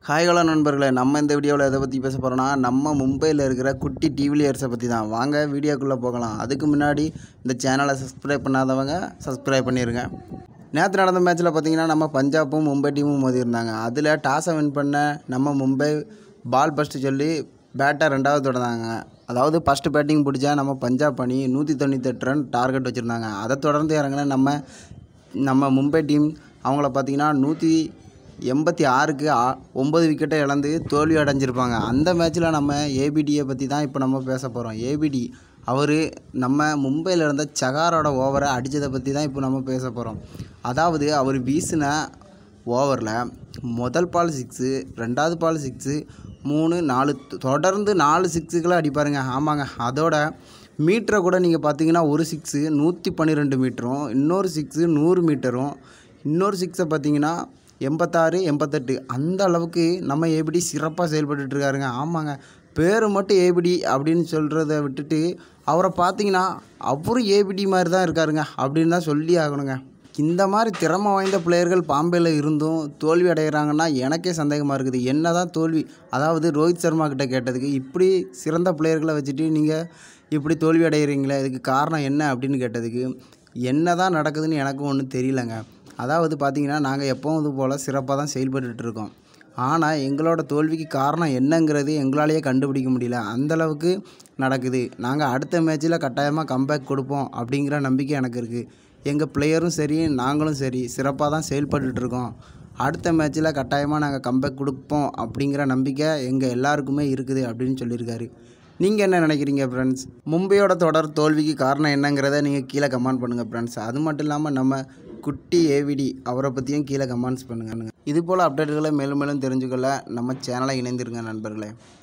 hi hello நண்பர்களே நம்ம இந்த வீடியோவில் எதை பற்றி பேச போகிறோன்னா நம்ம மும்பையில் இருக்கிற குட்டி டிவிலியர்ஸை பற்றி தான் வாங்க வீடியோக்குள்ளே போகலாம் அதுக்கு முன்னாடி இந்த சேனலை சப்ஸ்கிரைப் பண்ணாதவங்க சப்ஸ்கிரைப் பண்ணிடுங்க நேற்று நடந்த மேட்ச்சில் பார்த்தீங்கன்னா நம்ம பஞ்சாப்பும் மும்பை டீமும் மோதியிருந்தாங்க அதில் டாஸை வின் பண்ண நம்ம மும்பை பால் ஃபஸ்ட்டு சொல்லி பேட்டை ரெண்டாவது தொடர்ந்தாங்க அதாவது ஃபஸ்ட்டு பேட்டிங் பிடிச்சா நம்ம பஞ்சாப் அணி நூற்றி தொண்ணூத்தெட்டு ரன் டார்கெட் வச்சுருந்தாங்க அதை தொடர்ந்து இறங்கின நம்ம நம்ம மும்பை டீம் அவங்கள பார்த்தீங்கன்னா நூற்றி எண்பத்தி ஆறுக்கு ஆ ஒம்பது விக்கெட்டை இழந்து தோல்வி அடைஞ்சிருப்பாங்க அந்த மேட்ச்சில் நம்ம ஏபிடியை பற்றி தான் இப்போ நம்ம பேச போகிறோம் ஏபிடி அவர் நம்ம மும்பையில் இருந்த சகாரோட ஓவரை அடித்ததை பற்றி தான் இப்போ நம்ம பேச போகிறோம் அதாவது அவர் வீசின ஓவரில் முதல் பால் சிக்ஸு ரெண்டாவது பால் சிக்ஸு மூணு நாலு தொடர்ந்து நாலு சிக்ஸுகளை அடிப்பாருங்க ஆமாங்க அதோட மீட்டரை கூட நீங்கள் பார்த்தீங்கன்னா ஒரு சிக்ஸு நூற்றி பன்னிரெண்டு மீட்டரும் இன்னொரு சிக்ஸு நூறு மீட்டரும் இன்னொரு சிக்ஸை பார்த்தீங்கன்னா எண்பத்தாறு எண்பத்தெட்டு அந்த அளவுக்கு நம்ம ஏபிடி சிறப்பாக செயல்பட்டுட்டு இருக்காருங்க ஆமாங்க பேர் மட்டும் ஏபிடி அப்படின்னு சொல்கிறத விட்டுட்டு அவரை பார்த்தீங்கன்னா அவரும் ஏபிடி மாதிரி தான் இருக்காருங்க அப்படின்னு தான் சொல்லி ஆகணுங்க இந்த மாதிரி திறமை வாய்ந்த பிளேயர்கள் பாம்பேயில் இருந்தும் தோல்வி அடைகிறாங்கன்னா எனக்கே சந்தேகமாக இருக்குது என்ன தான் தோல்வி அதாவது ரோஹித் சர்மா கிட்ட கேட்டதுக்கு இப்படி சிறந்த பிளேயர்களை வச்சுட்டு நீங்கள் இப்படி தோல்வி அடைகிறீங்களே இதுக்கு காரணம் என்ன அப்படின்னு கேட்டதுக்கு என்ன தான் நடக்குதுன்னு எனக்கும் ஒன்றும் தெரியலங்க அதாவது பார்த்தீங்கன்னா நாங்கள் எப்போவும் இது போல் சிறப்பாக தான் செயல்பட்டுட்டு இருக்கோம் ஆனால் எங்களோட தோல்விக்கு காரணம் என்னங்கிறது எங்களாலேயே கண்டுபிடிக்க முடியல அந்தளவுக்கு நடக்குது நாங்கள் அடுத்த மேட்ச்சில் கட்டாயமாக கம்பேக் கொடுப்போம் அப்படிங்கிற நம்பிக்கை எனக்கு இருக்குது எங்கள் பிளேயரும் சரி நாங்களும் சரி சிறப்பாக தான் செயல்பட்டுட்டு இருக்கோம் அடுத்த மேட்ச்சில் கட்டாயமாக நாங்கள் கம்பேக் கொடுப்போம் அப்படிங்கிற நம்பிக்கை எங்கள் எல்லாருக்குமே இருக்குது அப்படின்னு சொல்லியிருக்காரு நீங்கள் என்ன நினைக்கிறீங்க ஃப்ரெண்ட்ஸ் மும்பையோட தொடர் தோல்விக்கு காரணம் என்னங்கிறத நீங்கள் கீழே கமெண்ட் பண்ணுங்கள் ஃப்ரெண்ட்ஸ் அது மட்டும் இல்லாமல் நம்ம குட்டி ஏவிடி அவரை பற்றியும் கீழே கமெண்ட்ஸ் பண்ணுங்க இது போல் அப்டேட்டுகளை மேலும் மேலும் தெரிஞ்சுக்கொள்ள நம்ம சேனலை இணைந்திருங்க நண்பர்களே